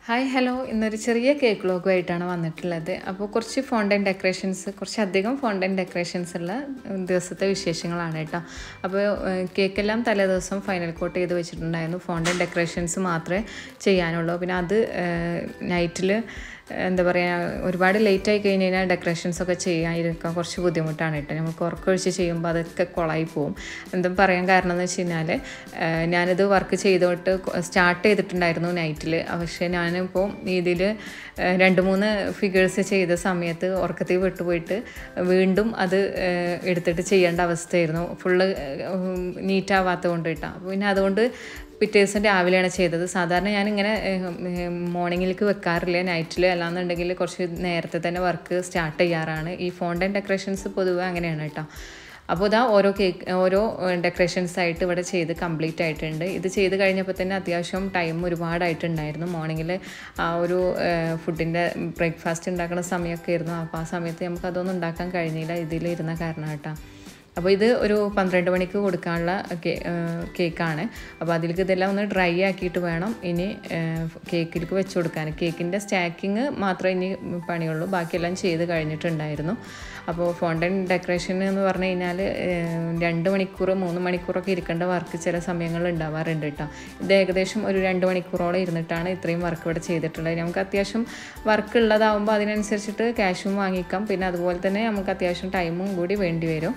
hi hello ഇന്നൊരു ചെറിയ cake വ്ലോഗുമായിട്ടാണ് വന്നിട്ടുള്ളത് അപ്പോൾ കുറച്ച് ഫോണ്ടൻ ഡെക്കറേഷൻസ് കുറച്ച് അധികം ഫോണ്ടൻ ഡെക്കറേഷൻസ് ഉള്ള ദിവസത്തെ വിശേഷങ്ങളാണ് കേട്ടോ അപ്പോൾ കേക്കെല്ലാം തലേ ദിവസം ഫൈനൽ കോട്ട് ചെയ്ത് വെച്ചിട്ടുണ്ടായിരുന്നു ഫോണ്ടൻ ഡെക്കറേഷൻസ് മാത്രമേ ചെയ്യാനുള്ളൂ പിന്നെ അത് നൈറ്റിൽ എന്താ പറയുക ഒരുപാട് ലേറ്റ് ആയി കഴിഞ്ഞ് കഴിഞ്ഞാൽ ഡെക്കറേഷൻസ് ഒക്കെ ചെയ്യാതിരിക്കാൻ കുറച്ച് ബുദ്ധിമുട്ടാണ് കേട്ടോ നമുക്ക് ഉറക്കൊഴിച്ച് ചെയ്യുമ്പോൾ അതൊക്കെ കുളമായി പോവും എന്താ പറയാൻ കാരണം എന്ന് വെച്ച് കഴിഞ്ഞാൽ ഞാനിത് വർക്ക് ചെയ്തോട്ട് സ്റ്റാർട്ട് ചെയ്തിട്ടുണ്ടായിരുന്നു നൈറ്റിൽ പക്ഷേ ഞാനിപ്പോൾ ഇതിൽ രണ്ട് മൂന്ന് ഫിഗേഴ്സ് ചെയ്ത സമയത്ത് ഉറക്കത്തിൽ വിട്ടുപോയിട്ട് വീണ്ടും അത് എടുത്തിട്ട് ചെയ്യേണ്ട അവസ്ഥയായിരുന്നു ഫുള്ള് നീറ്റാവാത്തത് കൊണ്ട് കേട്ടോ അപ്പോൾ പിന്നെ അതുകൊണ്ട് പിറ്റേ ദിവസം രാവിലെയാണ് ചെയ്തത് സാധാരണ ഞാനിങ്ങനെ മോർണിംഗിലേക്ക് വെക്കാറില്ല നൈറ്റിൽ അല്ലാന്നുണ്ടെങ്കിൽ കുറച്ച് നേരത്തെ തന്നെ വർക്ക് സ്റ്റാർട്ട് ചെയ്യാറാണ് ഈ ഫോണ്ടൻ ഡെക്കറേഷൻസ് പൊതുവെ അങ്ങനെയാണ് കേട്ടോ അപ്പോൾ ഇതാ ഓരോ കേക്ക് ഓരോ ഡെക്കറേഷൻസ് ആയിട്ട് ഇവിടെ ചെയ്ത് കംപ്ലീറ്റ് ആയിട്ടുണ്ട് ഇത് ചെയ്ത് കഴിഞ്ഞപ്പോൾ തന്നെ അത്യാവശ്യം ടൈം ഒരുപാടായിട്ടുണ്ടായിരുന്നു മോർണിംഗിൽ ആ ഒരു ഫുഡിൻ്റെ ബ്രേക്ക്ഫാസ്റ്റ് ഉണ്ടാക്കുന്ന സമയമൊക്കെ ആയിരുന്നു അപ്പോൾ ആ സമയത്ത് നമുക്ക് അതൊന്നും ഉണ്ടാക്കാൻ കഴിഞ്ഞില്ല ഇതിലിരുന്ന കാരണം കേട്ടോ അപ്പോൾ ഇത് ഒരു പന്ത്രണ്ട് മണിക്ക് കൊടുക്കാനുള്ള കേക്കാണ് അപ്പോൾ അതിലേക്ക് ഇതെല്ലാം ഒന്ന് ഡ്രൈ ആക്കിയിട്ട് വേണം ഇനി കേക്കിലേക്ക് വെച്ച് കൊടുക്കാൻ കേക്കിൻ്റെ സ്റ്റാക്കിങ് മാത്രമേ ഇനി പണിയുള്ളൂ ബാക്കിയെല്ലാം ചെയ്ത് കഴിഞ്ഞിട്ടുണ്ടായിരുന്നു അപ്പോൾ ഫോണ്ടൻ ഡെക്കറേഷൻ എന്ന് പറഞ്ഞു കഴിഞ്ഞാൽ രണ്ട് മണിക്കൂർ മൂന്ന് മണിക്കൂറൊക്കെ ഇരിക്കേണ്ട വർക്ക് ചില സമയങ്ങളിൽ ഉണ്ടാവാറുണ്ട് കേട്ടോ ഇത് ഏകദേശം ഒരു രണ്ട് മണിക്കൂറോളം ഇരുന്നിട്ടാണ് ഇത്രയും വർക്ക് ഇവിടെ ചെയ്തിട്ടുള്ളത് നമുക്ക് അത്യാവശ്യം വർക്ക് ഉള്ളതാവുമ്പോൾ അതിനനുസരിച്ചിട്ട് ക്യാഷും വാങ്ങിക്കാം പിന്നെ അതുപോലെ തന്നെ നമുക്ക് അത്യാവശ്യം ടൈമും കൂടി വേണ്ടി വരും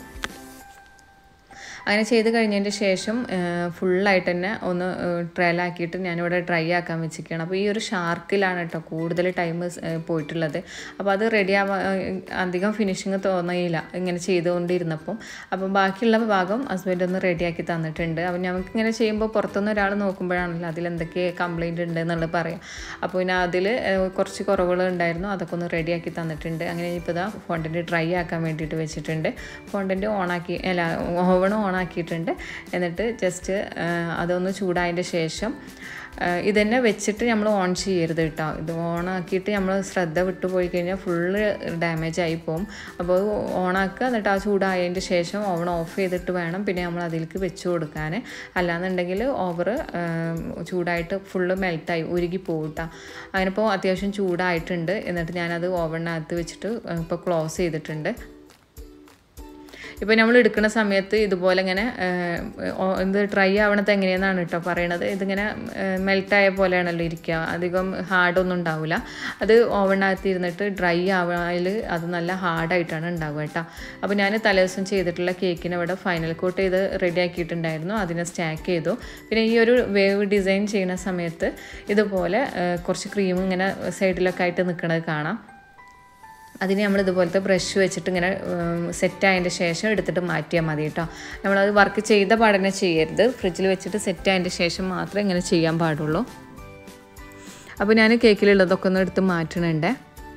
അങ്ങനെ ചെയ്ത് കഴിഞ്ഞതിൻ്റെ ശേഷം ഫുള്ളായിട്ട് തന്നെ ഒന്ന് ട്രയലാക്കിയിട്ട് ഞാനിവിടെ ഡ്രൈ ആക്കാൻ വെച്ചിരിക്കുകയാണ് അപ്പോൾ ഈ ഒരു ഷാർക്കിലാണ് കേട്ടോ കൂടുതൽ ടൈം പോയിട്ടുള്ളത് അപ്പോൾ അത് റെഡി ആവാൻ അധികം ഫിനിഷിങ് തോന്നിയില്ല ഇങ്ങനെ ചെയ്തുകൊണ്ടിരുന്നപ്പം അപ്പം ബാക്കിയുള്ള ഭാഗം ഹസ്ബൻഡ് ഒന്ന് റെഡിയാക്കി തന്നിട്ടുണ്ട് അപ്പോൾ ഞങ്ങൾക്ക് ഇങ്ങനെ ചെയ്യുമ്പോൾ പുറത്തുനിന്ന് ഒരാൾ നോക്കുമ്പോഴാണല്ലോ അതിൽ എന്തൊക്കെ കംപ്ലയിൻറ്റ് ഉണ്ട് എന്നുള്ളത് പറയാം അപ്പോൾ പിന്നെ അതിൽ കുറച്ച് കുറവുകൾ ഉണ്ടായിരുന്നു അതൊക്കെ ഒന്ന് റെഡിയാക്കി തന്നിട്ടുണ്ട് അങ്ങനെ ഇപ്പോൾ ഇതാ ഫോണ്ടൻറ്റ് ഡ്രൈ ആക്കാൻ വേണ്ടിയിട്ട് വെച്ചിട്ടുണ്ട് ഫോണ്ടൻറ്റ് ഓണാക്കി അല്ല ഓവൺ ഓൺ ആക്കിയിട്ടുണ്ട് എന്നിട്ട് ജസ്റ്റ് അതൊന്ന് ചൂടായതിൻ്റെ ശേഷം ഇതന്നെ വെച്ചിട്ട് നമ്മൾ ഓൺ ചെയ്യരുത് കേട്ടോ ഇത് ഓൺ ആക്കിയിട്ട് നമ്മൾ ശ്രദ്ധ വിട്ടു പോയി കഴിഞ്ഞാൽ ഫുള്ള് ഡാമേജ് ആയി പോകും അപ്പോൾ ഓണാക്കുക എന്നിട്ട് ആ ചൂടായതിൻ്റെ ശേഷം ഓവൺ ഓഫ് ചെയ്തിട്ട് വേണം പിന്നെ നമ്മൾ അതിലേക്ക് വെച്ച് കൊടുക്കാൻ അല്ലാന്നുണ്ടെങ്കിൽ ഓവർ ചൂടായിട്ട് ഫുള്ള് മെൽറ്റായി ഉരുകി പോകും കേട്ടോ അങ്ങനെ ഇപ്പോൾ അത്യാവശ്യം ചൂടായിട്ടുണ്ട് എന്നിട്ട് ഞാനത് ഓവണിനകത്ത് വെച്ചിട്ട് ഇപ്പോൾ ക്ലോസ് ചെയ്തിട്ടുണ്ട് ഇപ്പോൾ നമ്മൾ എടുക്കുന്ന സമയത്ത് ഇതുപോലെ ഇങ്ങനെ ഇത് ഡ്രൈ ആവണത് എങ്ങനെയാണെന്നാണ് കേട്ടോ പറയണത് ഇതിങ്ങനെ മെൽറ്റായ പോലെയാണല്ലോ ഇരിക്കുക അധികം ഹാർഡൊന്നും ഉണ്ടാവില്ല അത് ഓവണിനകത്ത് ഇരുന്നിട്ട് ഡ്രൈ ആവാൽ അത് നല്ല ഹാർഡായിട്ടാണ് ഉണ്ടാവുക കേട്ടോ അപ്പോൾ ഞാൻ തലേദിവസം ചെയ്തിട്ടുള്ള കേക്കിനെ ഇവിടെ ഫൈനൽ കോട്ട് ചെയ്ത് റെഡി ആക്കിയിട്ടുണ്ടായിരുന്നു അതിനെ സ്റ്റാക്ക് ചെയ്തു പിന്നെ ഈ ഒരു വേവ് ഡിസൈൻ ചെയ്യുന്ന സമയത്ത് ഇതുപോലെ കുറച്ച് ക്രീം ഇങ്ങനെ സൈഡിലൊക്കെ ആയിട്ട് നിൽക്കുന്നത് കാണാം അതിന് നമ്മൾ ഇതുപോലത്തെ ബ്രഷ് വെച്ചിട്ട് ഇങ്ങനെ സെറ്റ് ആയതിൻ്റെ ശേഷം എടുത്തിട്ട് മാറ്റിയാൽ മതി കേട്ടോ നമ്മളത് വർക്ക് ചെയ്ത പാടനെ ചെയ്യരുത് ഫ്രിഡ്ജിൽ വെച്ചിട്ട് സെറ്റ് ആയതിൻ്റെ ശേഷം മാത്രമേ ഇങ്ങനെ ചെയ്യാൻ പാടുള്ളൂ അപ്പോൾ ഞാൻ കേക്കിലുള്ളതൊക്കെ ഒന്ന് എടുത്ത് മാറ്റണുണ്ടേ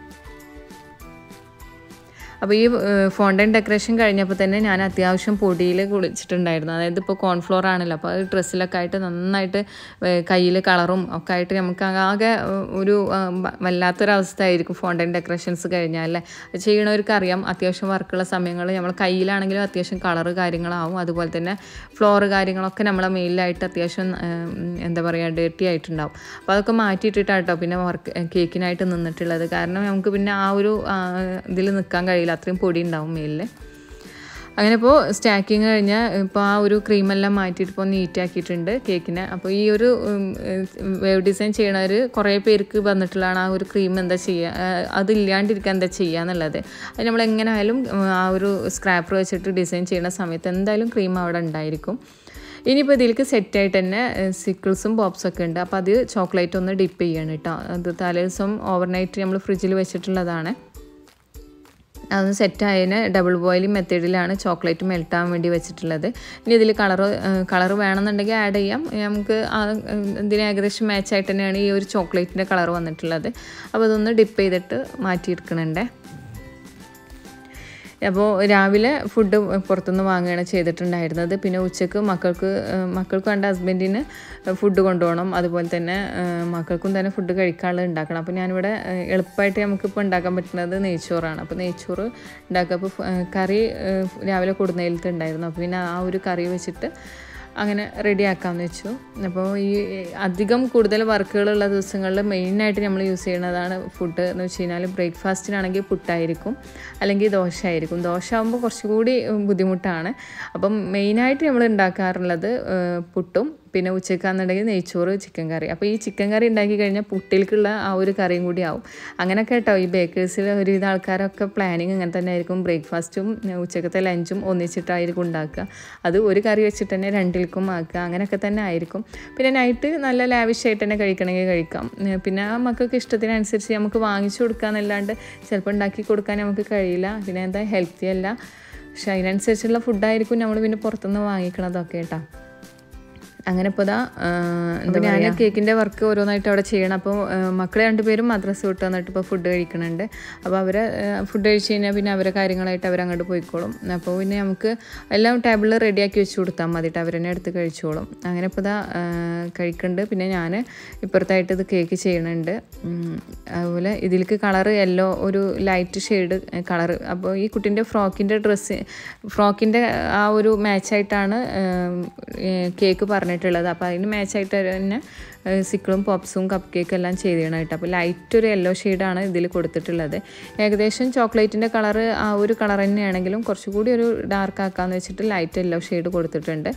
അപ്പോൾ ഈ ഫോണ്ടൻ ഡെക്കറേഷൻ കഴിഞ്ഞപ്പോൾ തന്നെ ഞാൻ അത്യാവശ്യം പൊടിയിൽ കുളിച്ചിട്ടുണ്ടായിരുന്നു അതായത് ഇപ്പോൾ കോൺഫ്ലോർ ആണല്ലോ അപ്പോൾ അത് ഡ്രസ്സിലൊക്കെ ആയിട്ട് നന്നായിട്ട് കയ്യിൽ കളറും ഒക്കെ ആയിട്ട് നമുക്ക് ആകെ ഒരു വല്ലാത്തൊരവസ്ഥ ആയിരിക്കും ഫോണ്ടൻ ഡെക്കറേഷൻസ് കഴിഞ്ഞാൽ ചെയ്യണവർക്ക് അറിയാം അത്യാവശ്യം വർക്കുള്ള സമയങ്ങളിൽ നമ്മൾ കയ്യിലാണെങ്കിലും അത്യാവശ്യം കളറ് കാര്യങ്ങളാവും അതുപോലെ തന്നെ ഫ്ലോർ കാര്യങ്ങളൊക്കെ നമ്മളെ മെയിലായിട്ട് അത്യാവശ്യം എന്താ പറയുക ഡേർട്ടി ആയിട്ടുണ്ടാവും അപ്പോൾ അതൊക്കെ മാറ്റിയിട്ടിട്ടാട്ടോ പിന്നെ വർക്ക് കേക്കിനായിട്ട് നിന്നിട്ടുള്ളത് കാരണം നമുക്ക് പിന്നെ ആ ഒരു ഇതിൽ നിൽക്കാൻ കഴിയില്ല അത്രയും പൊടി ഉണ്ടാവും മേലിൽ അങ്ങനെ ഇപ്പോൾ സ്റ്റാക്കിങ് കഴിഞ്ഞാൽ ഇപ്പോൾ ആ ഒരു ക്രീമെല്ലാം മാറ്റിയിട്ട് ഇപ്പോൾ നീറ്റാക്കിയിട്ടുണ്ട് കേക്കിനെ അപ്പോൾ ഈ ഒരു വേവ് ഡിസൈൻ ചെയ്യണവർ കുറേ പേർക്ക് വന്നിട്ടുള്ളതാണ് ആ ഒരു ക്രീം എന്താ ചെയ്യുക അതില്ലാണ്ടിരിക്കാൻ എന്താ ചെയ്യുക എന്നുള്ളത് അത് നമ്മൾ എങ്ങനെ ആയാലും ആ ഒരു സ്ക്രാപ്പർ വെച്ചിട്ട് ഡിസൈൻ ചെയ്യുന്ന സമയത്ത് എന്തായാലും ക്രീം അവിടെ ഉണ്ടായിരിക്കും ഇനിയിപ്പോൾ ഇതിലേക്ക് സെറ്റായിട്ട് തന്നെ സിക്കിൾസും ബോബ്സൊക്കെ ഉണ്ട് അപ്പോൾ അത് ചോക്ലേറ്റ് ഒന്ന് ഡിപ്പ് ചെയ്യണം കേട്ടോ അത് തലേ ദിവസം ഓവർനൈറ്റ് നമ്മൾ ഫ്രിഡ്ജിൽ വെച്ചിട്ടുള്ളതാണ് അതൊന്ന് സെറ്റായതിന് ഡബിൾ ബോയിലിംഗ് മെത്തേഡിലാണ് ചോക്ലേറ്റ് മെൽട്ടാൻ വേണ്ടി വെച്ചിട്ടുള്ളത് ഇനി ഇതിൽ കളറ് കളർ വേണമെന്നുണ്ടെങ്കിൽ ആഡ് ചെയ്യാം നമുക്ക് ഇതിന് ഏകദേശം മാച്ചായിട്ട് തന്നെയാണ് ഈ ഒരു ചോക്ലേറ്റിൻ്റെ കളർ വന്നിട്ടുള്ളത് അപ്പോൾ അതൊന്ന് ഡിപ്പ് ചെയ്തിട്ട് മാറ്റിയെടുക്കണുണ്ടേ അപ്പോൾ രാവിലെ ഫുഡ് പുറത്തുനിന്ന് വാങ്ങുകയാണ് ചെയ്തിട്ടുണ്ടായിരുന്നത് പിന്നെ ഉച്ചക്ക് മക്കൾക്ക് മക്കൾക്ക് വേണ്ട ഹസ്ബൻഡിന് ഫുഡ് കൊണ്ടുപോകണം അതുപോലെ തന്നെ മക്കൾക്കും തന്നെ ഫുഡ് കഴിക്കാനുള്ളത് ഉണ്ടാക്കണം അപ്പോൾ ഞാനിവിടെ എളുപ്പമായിട്ട് നമുക്കിപ്പോൾ ഉണ്ടാക്കാൻ പറ്റുന്നത് നെയ്ച്ചോറാണ് അപ്പോൾ നെയ്ച്ചോറ് ഉണ്ടാക്കുക അപ്പോൾ കറി രാവിലെ കൊടുന്നതിലത്തെ ഉണ്ടായിരുന്നു അപ്പോൾ പിന്നെ ആ ഒരു കറി വെച്ചിട്ട് അങ്ങനെ റെഡിയാക്കാമെന്ന് വെച്ചു അപ്പോൾ ഈ അധികം കൂടുതൽ വർക്കുകളുള്ള ദിവസങ്ങളിൽ മെയിനായിട്ട് നമ്മൾ യൂസ് ചെയ്യുന്നതാണ് ഫുഡ് എന്ന് വെച്ച് കഴിഞ്ഞാൽ ബ്രേക്ക്ഫാസ്റ്റിനാണെങ്കിൽ പുട്ടായിരിക്കും അല്ലെങ്കിൽ ദോശ ആയിരിക്കും ദോശ ആകുമ്പോൾ കുറച്ചുകൂടി ബുദ്ധിമുട്ടാണ് അപ്പം മെയിനായിട്ട് നമ്മൾ ഉണ്ടാക്കാറുള്ളത് പുട്ടും പിന്നെ ഉച്ചക്കാന്നുണ്ടെങ്കിൽ നെയ്ച്ചോറ് ചിക്കൻ കറി അപ്പോൾ ഈ ചിക്കൻ കറി ഉണ്ടാക്കി കഴിഞ്ഞാൽ പുട്ടിലേക്കുള്ള ആ ഒരു കറിയും കൂടി ആവും അങ്ങനെ കേട്ടോ ഈ ബേക്കേഴ്സിൽ ഒരുവിധ ആൾക്കാരൊക്കെ പ്ലാനിങ് ഇങ്ങനെ തന്നെ ആയിരിക്കും ബ്രേക്ക്ഫാസ്റ്റും ഉച്ചക്കത്തെ ലഞ്ചും ഒന്നിച്ചിട്ടായിരിക്കും ഉണ്ടാക്കുക അത് ഒരു കറി വെച്ചിട്ട് തന്നെ രണ്ടിൽക്കും ആക്കുക അങ്ങനെയൊക്കെ തന്നെ ആയിരിക്കും പിന്നെ നൈറ്റ് നല്ല ലാവിഷായിട്ട് തന്നെ കഴിക്കണമെങ്കിൽ കഴിക്കാം പിന്നെ ആ മക്കൾക്ക് ഇഷ്ടത്തിനനുസരിച്ച് നമുക്ക് വാങ്ങിച്ചു കൊടുക്കാന്നല്ലാണ്ട് ചിലപ്പോൾ ഉണ്ടാക്കി കൊടുക്കാൻ നമുക്ക് കഴിയില്ല പിന്നെ എന്താ ഹെൽത്തി അല്ല പക്ഷെ അതിനനുസരിച്ചുള്ള ഫുഡായിരിക്കും നമ്മൾ പിന്നെ പുറത്തുനിന്ന് വാങ്ങിക്കണതൊക്കെ കേട്ടോ അങ്ങനെ ഇപ്പോൾ ഇതാ എന്താ ഞാൻ കേക്കിൻ്റെ വർക്ക് ഓരോന്നായിട്ട് അവിടെ ചെയ്യണം അപ്പോൾ മക്കളെ രണ്ടുപേരും മദ്രസ വിട്ട് വന്നിട്ട് ഇപ്പോൾ ഫുഡ് കഴിക്കുന്നുണ്ട് അപ്പോൾ അവരെ ഫുഡ് കഴിച്ച് കഴിഞ്ഞാൽ പിന്നെ അവരെ കാര്യങ്ങളായിട്ട് അവരങ്ങോട്ട് പോയിക്കോളും അപ്പോൾ പിന്നെ നമുക്ക് എല്ലാം ടേബിളിൽ റെഡിയാക്കി വെച്ച് കൊടുത്താൽ മതിയിട്ട് അവരെന്നെ എടുത്ത് കഴിച്ചോളും അങ്ങനെ ഇപ്പോൾ ഇതാ കഴിക്കുന്നുണ്ട് പിന്നെ ഞാൻ ഇപ്പുറത്തായിട്ട് ഇത് കേക്ക് ചെയ്യണുണ്ട് അതുപോലെ ഇതിലേക്ക് കളറ് യെല്ലോ ഒരു ലൈറ്റ് ഷെയ്ഡ് കളറ് അപ്പോൾ ഈ കുട്ടീൻ്റെ ഫ്രോക്കിൻ്റെ ഡ്രസ്സ് ഫ്രോക്കിൻ്റെ ആ ഒരു മാച്ചായിട്ടാണ് കേക്ക് പറഞ്ഞിട്ടുള്ളത് അപ്പോൾ അതിന് മാച്ചായിട്ട് തന്നെ സിക്കിളും പോപ്സും കപ്പ് കേക്ക് എല്ലാം ചെയ്തിടണം കേട്ടോ അപ്പോൾ ലൈറ്റ് ഒരു യെല്ലോ ഷെയ്ഡാണ് ഇതിൽ കൊടുത്തിട്ടുള്ളത് ഏകദേശം ചോക്ലേറ്റിൻ്റെ കളറ് ആ ഒരു കളർ തന്നെയാണെങ്കിലും കുറച്ചുകൂടി ഒരു ഡാർക്ക് ആക്കാമെന്ന് വെച്ചിട്ട് ലൈറ്റ് യെല്ലോ ഷെയ്ഡ് കൊടുത്തിട്ടുണ്ട്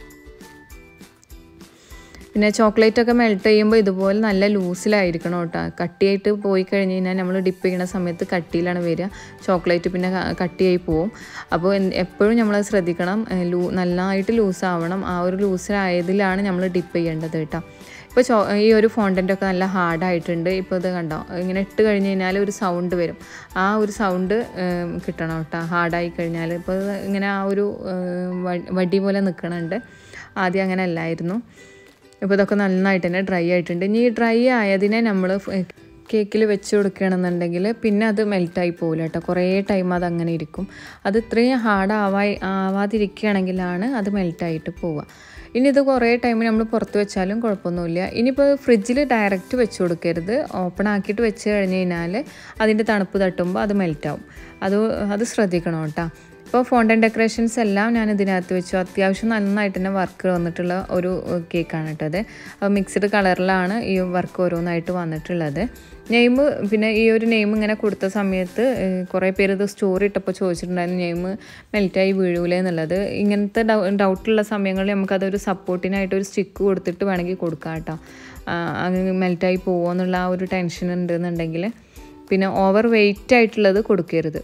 പിന്നെ ചോക്ലേറ്റ് ഒക്കെ മെൽറ്റ് ചെയ്യുമ്പോൾ ഇതുപോലെ നല്ല ലൂസിലായിരിക്കണം കേട്ടോ കട്ടിയായിട്ട് പോയി കഴിഞ്ഞ് കഴിഞ്ഞാൽ നമ്മൾ ഡിപ്പ് ചെയ്യുന്ന സമയത്ത് കട്ടിയിലാണ് വരിക ചോക്ലേറ്റ് പിന്നെ കട്ടിയായി പോവും അപ്പോൾ എപ്പോഴും നമ്മൾ ശ്രദ്ധിക്കണം ലൂ നല്ലതായിട്ട് ലൂസാവണം ആ ഒരു ലൂസിലായതിലാണ് നമ്മൾ ഡിപ്പ് ചെയ്യേണ്ടത് കേട്ടോ ഇപ്പോൾ ചോ ഈ ഒരു ഫോണ്ടൻ്റ് ഒക്കെ നല്ല ഹാർഡായിട്ടുണ്ട് ഇപ്പോൾ ഇത് കണ്ടോ ഇങ്ങനെ ഇട്ട് കഴിഞ്ഞ് കഴിഞ്ഞാൽ ഒരു സൗണ്ട് വരും ആ ഒരു സൗണ്ട് കിട്ടണം കേട്ടോ ഹാർഡായി കഴിഞ്ഞാൽ ഇപ്പോൾ ഇങ്ങനെ ആ ഒരു വടി പോലെ നിൽക്കണുണ്ട് ആദ്യം അങ്ങനെ അല്ലായിരുന്നു ഇപ്പോൾ ഇതൊക്കെ നന്നായിട്ട് തന്നെ ഡ്രൈ ആയിട്ടുണ്ട് ഇനി ഈ ഡ്രൈ ആയതിനെ നമ്മൾ കേക്കിൽ വെച്ച് കൊടുക്കുകയാണെന്നുണ്ടെങ്കിൽ പിന്നെ അത് മെൽറ്റായി പോകില്ല കേട്ടോ കുറേ ടൈം അത് അങ്ങനെ ഇരിക്കും അത് ഇത്രയും ഹാർഡ് ആവായി ആവാതിരിക്കുകയാണെങ്കിലാണ് അത് മെൽറ്റായിട്ട് പോവുക ഇനി ഇത് കുറേ ടൈം നമ്മൾ പുറത്ത് വെച്ചാലും കുഴപ്പമൊന്നുമില്ല ഇനിയിപ്പോൾ ഫ്രിഡ്ജിൽ ഡയറക്റ്റ് വെച്ച് കൊടുക്കരുത് ഓപ്പൺ ആക്കിയിട്ട് വെച്ച് കഴിഞ്ഞ് കഴിഞ്ഞാൽ അതിൻ്റെ തണുപ്പ് തട്ടുമ്പോൾ അത് മെൽറ്റാവും അത് അത് ശ്രദ്ധിക്കണം കേട്ടോ ഇപ്പോൾ ഫോണ്ടൻ ഡെക്കറേഷൻസ് എല്ലാം ഞാൻ ഇതിനകത്ത് വെച്ചു അത്യാവശ്യം നന്നായിട്ട് തന്നെ വർക്ക് വന്നിട്ടുള്ള ഒരു കേക്കാണ് കേട്ടത് മിക്സ്ഡ് കളറിലാണ് ഈ വർക്ക് ഓരോന്നായിട്ട് വന്നിട്ടുള്ളത് നെയിം പിന്നെ ഈ ഒരു നെയിം ഇങ്ങനെ കൊടുത്ത സമയത്ത് കുറേ പേര് ഇത് സ്റ്റോറി ഇട്ടപ്പോൾ ചോദിച്ചിട്ടുണ്ടായിരുന്നു നെയിം മെൽറ്റായി വീഴൂലേ എന്നുള്ളത് ഇങ്ങനത്തെ ഡൗട്ടുള്ള സമയങ്ങളിൽ നമുക്കതൊരു സപ്പോർട്ടിനായിട്ട് ഒരു സ്റ്റിക്ക് കൊടുത്തിട്ട് വേണമെങ്കിൽ കൊടുക്കാം കേട്ടോ അങ്ങ് മെൽറ്റായി പോകുമോ എന്നുള്ള ആ ഒരു ടെൻഷൻ ഉണ്ടെന്നുണ്ടെങ്കിൽ പിന്നെ ഓവർ വെയിറ്റ് ആയിട്ടുള്ളത് കൊടുക്കരുത്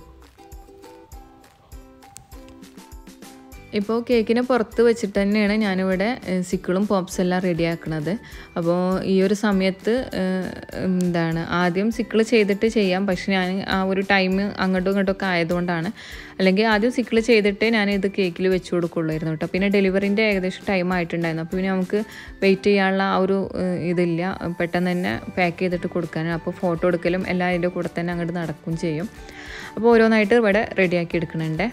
ഇപ്പോൾ കേക്കിനെ പുറത്ത് വെച്ചിട്ട് തന്നെയാണ് ഞാനിവിടെ സിക്കിളും പോപ്സ് എല്ലാം റെഡിയാക്കണത് അപ്പോൾ ഈ ഒരു സമയത്ത് എന്താണ് ആദ്യം സിക്കിൾ ചെയ്തിട്ട് ചെയ്യാം പക്ഷെ ഞാൻ ആ ഒരു ടൈം അങ്ങോട്ടും ഇങ്ങോട്ടും ഒക്കെ ആയതുകൊണ്ടാണ് അല്ലെങ്കിൽ ആദ്യം സിക്കിൾ ചെയ്തിട്ട് ഞാൻ ഇത് കേക്കിൽ വെച്ച് കൊടുക്കുള്ളായിരുന്നു കേട്ടോ പിന്നെ ഡെലിവറിൻ്റെ ഏകദേശം ടൈം ആയിട്ടുണ്ടായിരുന്നു അപ്പോൾ പിന്നെ നമുക്ക് വെയിറ്റ് ചെയ്യാനുള്ള ആ ഒരു ഇതില്ല പെട്ടെന്ന് തന്നെ പാക്ക് ചെയ്തിട്ട് കൊടുക്കാനാണ് അപ്പോൾ ഫോട്ടോ എടുക്കലും എല്ലാം അതിൻ്റെ കൂടെ തന്നെ അങ്ങോട്ട് നടക്കുകയും ചെയ്യും അപ്പോൾ ഓരോന്നായിട്ട് ഇവിടെ റെഡിയാക്കി എടുക്കുന്നുണ്ട്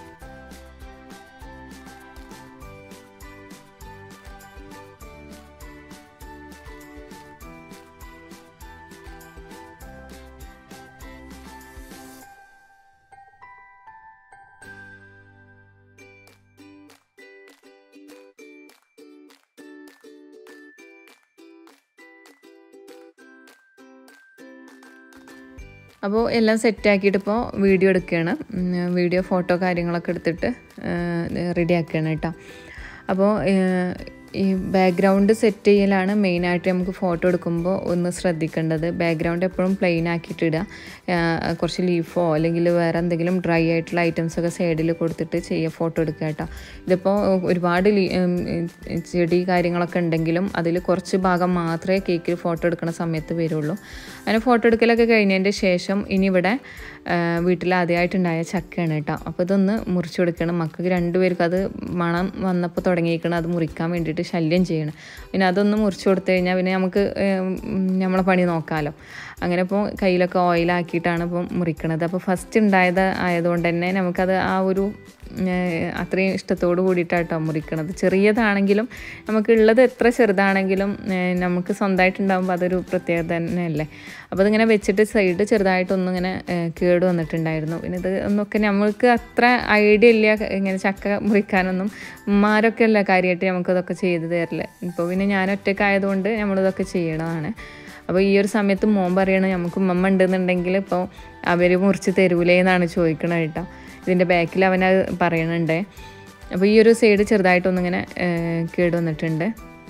അപ്പോൾ എല്ലാം സെറ്റാക്കിയിട്ട് ഇപ്പോൾ വീഡിയോ എടുക്കുകയാണ് വീഡിയോ ഫോട്ടോ കാര്യങ്ങളൊക്കെ എടുത്തിട്ട് റെഡി ആക്കുകയാണ് കേട്ടോ അപ്പോൾ ഈ ബാക്ക്ഗ്രൗണ്ട് സെറ്റ് ചെയ്യലാണ് മെയിനായിട്ട് നമുക്ക് ഫോട്ടോ എടുക്കുമ്പോൾ ഒന്ന് ശ്രദ്ധിക്കേണ്ടത് ബാക്ക്ഗ്രൗണ്ട് എപ്പോഴും പ്ലെയിൻ ആക്കിയിട്ട് ഇടുക കുറച്ച് ലീഫോ അല്ലെങ്കിൽ വേറെ എന്തെങ്കിലും ഡ്രൈ ആയിട്ടുള്ള ഐറ്റംസ് ഒക്കെ സൈഡിൽ കൊടുത്തിട്ട് ചെയ്യുക ഫോട്ടോ എടുക്കുക കേട്ടോ ഇതിപ്പോൾ ഒരുപാട് ചെടി കാര്യങ്ങളൊക്കെ ഉണ്ടെങ്കിലും അതിൽ കുറച്ച് ഭാഗം മാത്രമേ കേക്കിൽ ഫോട്ടോ എടുക്കുന്ന സമയത്ത് വരുള്ളൂ അങ്ങനെ ഫോട്ടോ എടുക്കലൊക്കെ കഴിഞ്ഞതിൻ്റെ ശേഷം ഇനി ഇവിടെ വീട്ടിൽ ആദ്യമായിട്ടുണ്ടായ ചക്കയാണ് കേട്ടോ അപ്പോൾ ഇതൊന്ന് മുറിച്ച് കൊടുക്കണം മക്കൾക്ക് രണ്ടുപേർക്കും അത് മണം വന്നപ്പോൾ തുടങ്ങിയിരിക്കണം അത് മുറിക്കാൻ വേണ്ടിയിട്ട് ശല്യം ചെയ്യണം പിന്നെ അതൊന്ന് മുറിച്ച് കൊടുത്തു കഴിഞ്ഞാൽ പിന്നെ നമുക്ക് നമ്മളെ പണി നോക്കാമല്ലോ അങ്ങനെ ഇപ്പോൾ കയ്യിലൊക്കെ ഓയിലാക്കിയിട്ടാണ് ഇപ്പോൾ മുറിക്കണത് അപ്പോൾ ഫസ്റ്റ് ഉണ്ടായത് ആയതുകൊണ്ട് തന്നെ നമുക്കത് ആ ഒരു അത്രയും ഇഷ്ടത്തോട് കൂടിയിട്ടാട്ടോ മുറിക്കണത് ചെറിയതാണെങ്കിലും നമുക്ക് ഉള്ളത് എത്ര ചെറുതാണെങ്കിലും നമുക്ക് സ്വന്തമായിട്ടുണ്ടാകുമ്പോൾ അതൊരു പ്രത്യേകത തന്നെയല്ലേ അപ്പോൾ അതിങ്ങനെ വെച്ചിട്ട് സൈഡ് ചെറുതായിട്ടൊന്നിങ്ങനെ കീറി കേട് വന്നിട്ടുണ്ടായിരുന്നു പിന്നെ ഇത് ഒന്നൊക്കെ നമ്മൾക്ക് അത്ര ഐഡിയ ഇല്ല ഇങ്ങനെ ചക്ക മുറിക്കാനൊന്നും ഉമ്മാരൊക്കെ അല്ല കാര്യമായിട്ട് നമുക്കിതൊക്കെ ചെയ്ത് തരില്ല ഇപ്പോൾ പിന്നെ ഞാൻ ഒറ്റയ്ക്കായതുകൊണ്ട് നമ്മളിതൊക്കെ ചെയ്യണതാണ് അപ്പോൾ ഈ ഒരു സമയത്ത് മോൻ പറയണ നമുക്ക് ഉമ്മ ഉണ്ടെന്നുണ്ടെങ്കിൽ ഇപ്പോൾ അവർ മുറിച്ച് തരൂലേ എന്നാണ് ചോദിക്കണത് കേട്ടോ ഇതിൻ്റെ ബാക്കിൽ അവനത് പറയണുണ്ടേ അപ്പോൾ ഈ ഒരു സൈഡ് ചെറുതായിട്ടൊന്നിങ്ങനെ കേട് വന്നിട്ടുണ്ട്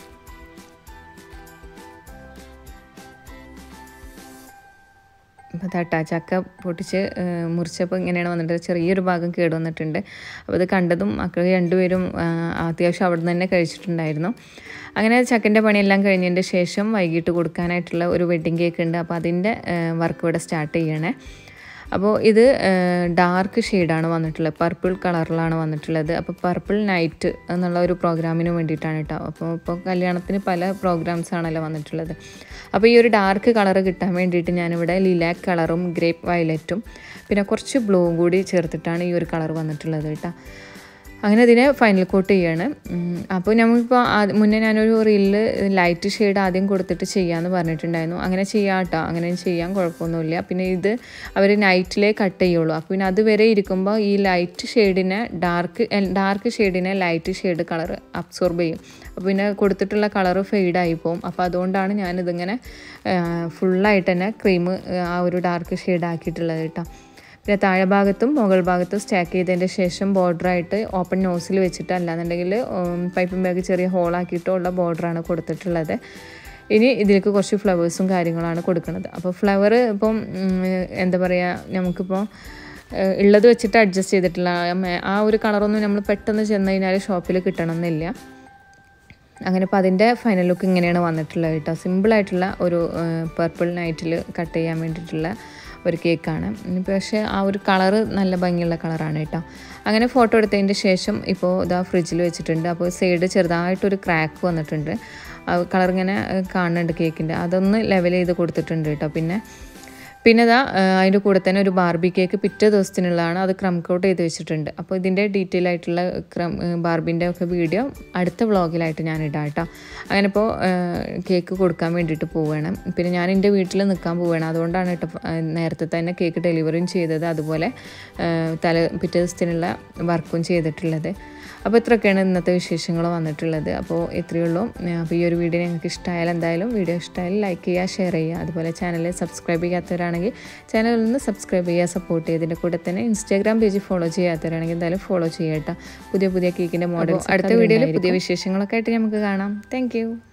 അപ്പോൾ തട്ടാ ചക്ക പൊട്ടിച്ച് മുറിച്ചപ്പോൾ ഇങ്ങനെയാണ് വന്നിട്ട് ചെറിയൊരു ഭാഗം കേട് വന്നിട്ടുണ്ട് അപ്പോൾ അത് കണ്ടതും മക്കൾ രണ്ടുപേരും അത്യാവശ്യം അവിടെ നിന്ന് തന്നെ കഴിച്ചിട്ടുണ്ടായിരുന്നു അങ്ങനെ ചക്കൻ്റെ പണിയെല്ലാം കഴിഞ്ഞതിൻ്റെ ശേഷം വൈകിട്ട് കൊടുക്കാനായിട്ടുള്ള ഒരു വെഡ്ഡിങ് കേക്ക് ഉണ്ട് അപ്പോൾ അതിൻ്റെ വർക്ക് ഇവിടെ സ്റ്റാർട്ട് ചെയ്യണേ അപ്പോൾ ഇത് ഡാർക്ക് ഷെയ്ഡാണ് വന്നിട്ടുള്ളത് പർപ്പിൾ കളറിലാണ് വന്നിട്ടുള്ളത് അപ്പോൾ പർപ്പിൾ നൈറ്റ് എന്നുള്ള ഒരു പ്രോഗ്രാമിന് വേണ്ടിയിട്ടാണ് കേട്ടോ അപ്പോൾ ഇപ്പോൾ കല്യാണത്തിന് പല പ്രോഗ്രാംസ് ആണല്ലോ വന്നിട്ടുള്ളത് അപ്പോൾ ഈ ഒരു ഡാർക്ക് കളർ കിട്ടാൻ വേണ്ടിയിട്ട് ഞാനിവിടെ ലിലാക്ക് കളറും ഗ്രേപ്പ് വയലറ്റും പിന്നെ കുറച്ച് ബ്ലൂവും കൂടി ചേർത്തിട്ടാണ് ഈ ഒരു കളർ വന്നിട്ടുള്ളത് കേട്ടോ അങ്ങനെ ഇതിനെ ഫൈനൽ കോട്ട് ചെയ്യാണ് അപ്പോൾ നമ്മളിപ്പോൾ മുന്നേ ഞാനൊരു റീലിൽ ലൈറ്റ് ഷെയ്ഡ് ആദ്യം കൊടുത്തിട്ട് ചെയ്യാമെന്ന് പറഞ്ഞിട്ടുണ്ടായിരുന്നു അങ്ങനെ ചെയ്യാം കേട്ടോ അങ്ങനെ ചെയ്യാൻ കുഴപ്പമൊന്നുമില്ല പിന്നെ ഇത് അവർ നൈറ്റിലേ കട്ട് ചെയ്യുള്ളൂ അപ്പോൾ പിന്നെ അതുവരെ ഇരിക്കുമ്പോൾ ഈ ലൈറ്റ് ഷെയ്ഡിനെ ഡാർക്ക് ഡാർക്ക് ഷെയ്ഡിനെ ലൈറ്റ് ഷെയ്ഡ് കളർ അബ്സോർബ് ചെയ്യും അപ്പോൾ പിന്നെ കൊടുത്തിട്ടുള്ള കളർ ഫെയ്ഡായി പോകും അപ്പോൾ അതുകൊണ്ടാണ് ഞാനിതിങ്ങനെ ഫുള്ളായിട്ട് തന്നെ ക്രീം ആ ഒരു ഡാർക്ക് ഷെയ്ഡ് ആക്കിയിട്ടുള്ളത് കേട്ടോ പിന്നെ താഴെ ഭാഗത്തും മുകൾ ഭാഗത്തും സ്റ്റാക്ക് ചെയ്തതിൻ്റെ ശേഷം ബോർഡറായിട്ട് ഓപ്പൺ നോസിൽ വെച്ചിട്ട് അല്ലാന്നുണ്ടെങ്കിൽ പൈപ്പിംഗ് ബാഗ് ചെറിയ ഹോളാക്കിയിട്ടോ ഉള്ള ബോർഡറാണ് കൊടുത്തിട്ടുള്ളത് ഇനി ഇതിലേക്ക് കുറച്ച് ഫ്ലവേഴ്സും കാര്യങ്ങളാണ് കൊടുക്കുന്നത് അപ്പോൾ ഫ്ലവർ ഇപ്പം എന്താ പറയുക നമുക്കിപ്പോൾ ഉള്ളത് വെച്ചിട്ട് അഡ്ജസ്റ്റ് ചെയ്തിട്ടുള്ള ആ ഒരു കളറൊന്നും നമ്മൾ പെട്ടെന്ന് ചെന്ന് കഴിഞ്ഞാൽ ഷോപ്പിൽ കിട്ടണമെന്നില്ല അങ്ങനെ അപ്പോൾ അതിൻ്റെ ഫൈനൽ ലുക്ക് ഇങ്ങനെയാണ് വന്നിട്ടുള്ളത് കേട്ടോ സിമ്പിളായിട്ടുള്ള ഒരു പർപ്പിൾ നൈറ്റിൽ കട്ട് ചെയ്യാൻ വേണ്ടിയിട്ടുള്ള ഒരു കേക്കാണ് പക്ഷേ ആ ഒരു കളറ് നല്ല ഭംഗിയുള്ള കളറാണ് കേട്ടോ അങ്ങനെ ഫോട്ടോ എടുത്തതിൻ്റെ ശേഷം ഇപ്പോൾ ഇതാ ഫ്രിഡ്ജിൽ വെച്ചിട്ടുണ്ട് അപ്പോൾ സൈഡ് ചെറുതായിട്ടൊരു ക്രാക്ക് വന്നിട്ടുണ്ട് കളർ ഇങ്ങനെ കാണുന്നുണ്ട് കേക്കിൻ്റെ അതൊന്ന് ലെവൽ ചെയ്ത് കൊടുത്തിട്ടുണ്ട് കേട്ടോ പിന്നെ പിന്നെ ഇതാ അതിൻ്റെ കൂടെ തന്നെ ഒരു ബാർബി കേക്ക് പിറ്റേ ദിവസത്തിനുള്ളതാണ് അത് ക്രം കോട്ട് ചെയ്ത് വെച്ചിട്ടുണ്ട് അപ്പോൾ ഇതിൻ്റെ ഡീറ്റെയിൽ ആയിട്ടുള്ള ക്രം ബാർബിൻ്റെ ഒക്കെ വീഡിയോ അടുത്ത വ്ളോഗിലായിട്ട് ഞാൻ ഇടാം കേട്ടോ അങ്ങനെ ഇപ്പോൾ കേക്ക് കൊടുക്കാൻ വേണ്ടിയിട്ട് പോവുകയാണ് പിന്നെ ഞാൻ എൻ്റെ വീട്ടിൽ നിൽക്കാൻ പോവുകയാണ് അതുകൊണ്ടാണ് കേട്ടോ നേരത്തെ തന്നെ കേക്ക് ഡെലിവറിയും ചെയ്തത് അതുപോലെ തല പിറ്റേ ദിവസത്തിനുള്ള വർക്കും ചെയ്തിട്ടുള്ളത് അപ്പോൾ ഇത്രയൊക്കെയാണ് ഇന്നത്തെ വിശേഷങ്ങൾ വന്നിട്ടുള്ളത് അപ്പോൾ ഇത്രയേ ഉള്ളൂ അപ്പോൾ ഈ ഒരു വീഡിയോ നിങ്ങൾക്ക് ഇഷ്ടമായാൽ എന്തായാലും വീഡിയോ ഇഷ്ടമായാലും ലൈക്ക് ചെയ്യുക ഷെയർ ചെയ്യുക അതുപോലെ ചാനൽ സബ്സ്ക്രൈബ് ചെയ്യാത്തവരാണെങ്കിൽ ചാനലിൽ നിന്ന് സബ്സ്ക്രൈബ് ചെയ്യുക സപ്പോർട്ട് ചെയ്തതിൻ്റെ കൂടെ തന്നെ ഇൻസ്റ്റാഗ്രാം പേജ് ഫോളോ ചെയ്യാത്തവരാണെങ്കിൽ എന്തായാലും ഫോളോ ചെയ്യട്ടോ പുതിയ പുതിയ കേക്കിൻ്റെ മോഡൽസ് അടുത്ത വീഡിയോയിൽ പുതിയ വിശേഷങ്ങളൊക്കെ ആയിട്ട് നമുക്ക് കാണാം താങ്ക്